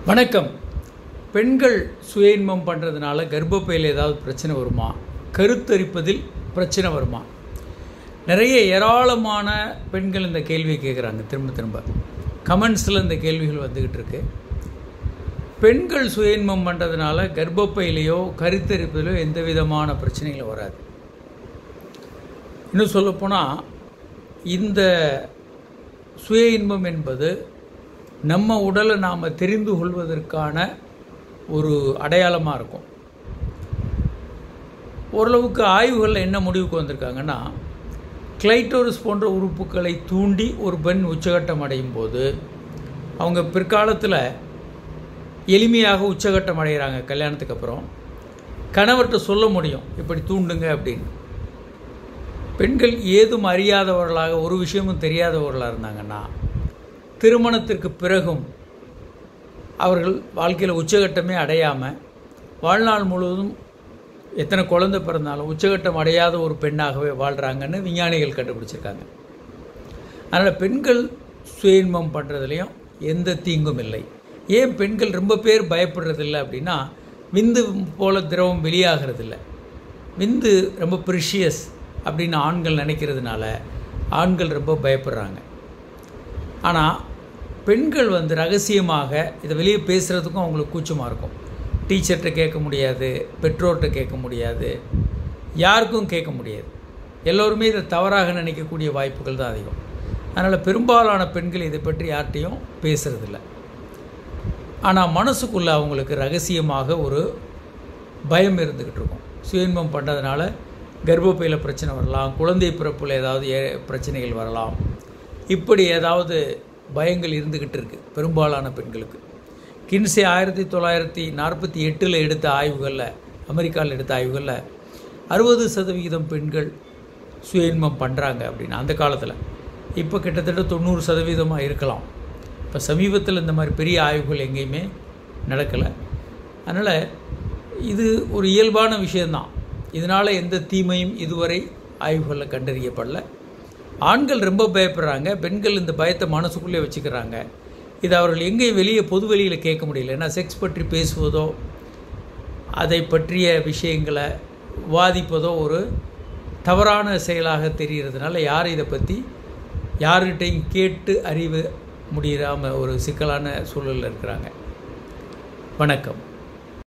வணக்கம் பெண்கள் சுய இன்பம் பண்ணுறதுனால கர்ப்பப்பையில் ஏதாவது பிரச்சனை வருமா கருத்தரிப்பதில் பிரச்சனை வருமா நிறைய ஏராளமான பெண்கள் இந்த கேள்வியை கேட்குறாங்க திரும்ப திரும்ப கமெண்ட்ஸில் இந்த கேள்விகள் வந்துக்கிட்டு இருக்கு பெண்கள் சுய இன்பம் பண்ணுறதுனால கர்ப்பப்பையிலையோ கருத்தரிப்பதிலோ எந்த விதமான பிரச்சனைகளும் வராது இன்னும் சொல்லப்போனால் இந்த சுய இன்பம் என்பது நம்ம உடலை நாம் தெரிந்து கொள்வதற்கான ஒரு அடையாளமாக இருக்கும் ஓரளவுக்கு ஆய்வுகளில் என்ன முடிவுக்கு வந்திருக்காங்கன்னா கிளைட்டோரிஸ் போன்ற உறுப்புகளை தூண்டி ஒரு பெண் உச்சகட்டம் அடையும் போது அவங்க பிற்காலத்தில் எளிமையாக உச்சகட்டம் அடைகிறாங்க கல்யாணத்துக்கு அப்புறம் கணவர்கிட்ட சொல்ல முடியும் இப்படி தூண்டுங்க அப்படின்னு பெண்கள் ஏதும் அறியாதவர்களாக ஒரு விஷயமும் தெரியாதவர்களாக இருந்தாங்கன்னா திருமணத்திற்கு பிறகும் அவர்கள் வாழ்க்கையில் உச்சகட்டமே அடையாமல் வாழ்நாள் முழுவதும் எத்தனை குழந்தை பிறந்தாலும் உச்சகட்டம் அடையாத ஒரு பெண்ணாகவே வாழ்கிறாங்கன்னு விஞ்ஞானிகள் கண்டுபிடிச்சிருக்காங்க அதனால் பெண்கள் சுயன்மம் பண்ணுறதுலையும் எந்த தீங்கும் இல்லை ஏன் பெண்கள் ரொம்ப பேர் பயப்படுறதில்ல அப்படின்னா விந்து போல திரவம் வெளியாகிறதில்ல விந்து ரொம்ப ப்ரிஷியஸ் அப்படின்னு ஆண்கள் நினைக்கிறதுனால ஆண்கள் ரொம்ப பயப்படுறாங்க ஆனால் பெண்கள் வந்து ரகசியமாக இதை வெளியே பேசுகிறதுக்கும் அவங்களுக்கு கூச்சமாக இருக்கும் டீச்சர்கிட்ட கேட்க முடியாது பெற்றோர்கிட்ட கேட்க முடியாது யாருக்கும் கேட்க முடியாது எல்லோருமே இதை தவறாக நினைக்கக்கூடிய வாய்ப்புகள் தான் அதிகம் அதனால் பெரும்பாலான பெண்கள் இதை பற்றி யார்கிட்டையும் பேசுகிறதில்ல ஆனால் மனசுக்குள்ளே அவங்களுக்கு ரகசியமாக ஒரு பயம் இருந்துக்கிட்டு இருக்கும் சுயன்மம் பண்ணுறதுனால கர்ப்பப்பையில் பிரச்சனை வரலாம் குழந்தை பிறப்பில் ஏதாவது ஏ பிரச்சனைகள் வரலாம் இப்படி ஏதாவது பயங்கள் இருந்துக்கிட்டு இருக்குது பெரும்பாலான பெண்களுக்கு கின்சே ஆயிரத்தி தொள்ளாயிரத்தி நாற்பத்தி எட்டில் எடுத்த ஆய்வுகளில் அமெரிக்காவில் எடுத்த ஆய்வுகளில் அறுபது சதவிகிதம் பெண்கள் சுயன்மம் பண்ணுறாங்க அப்படின்னு அந்த காலத்தில் இப்போ கிட்டத்தட்ட தொண்ணூறு சதவீதமாக இருக்கலாம் இப்போ சமீபத்தில் இந்த மாதிரி பெரிய ஆய்வுகள் எங்கேயுமே நடக்கலை அதனால் இது ஒரு இயல்பான விஷயந்தான் இதனால் எந்த தீமையும் இதுவரை ஆய்வுகளில் கண்டறியப்படல ஆண்கள் ரொம்ப பயப்படுறாங்க பெண்கள் இந்த பயத்தை மனசுக்குள்ளே வச்சுக்கிறாங்க இது அவர்கள் எங்கேயும் வெளியே பொது வெளியில் கேட்க முடியல ஏன்னா செக்ஸ் பற்றி பேசுவதோ அதை பற்றிய விஷயங்களை வாதிப்பதோ ஒரு தவறான செயலாக தெரிகிறதுனால யார் இதை பற்றி யார்கிட்டையும் கேட்டு அறிவு முடியாமல் ஒரு சிக்கலான சூழலில் இருக்கிறாங்க வணக்கம்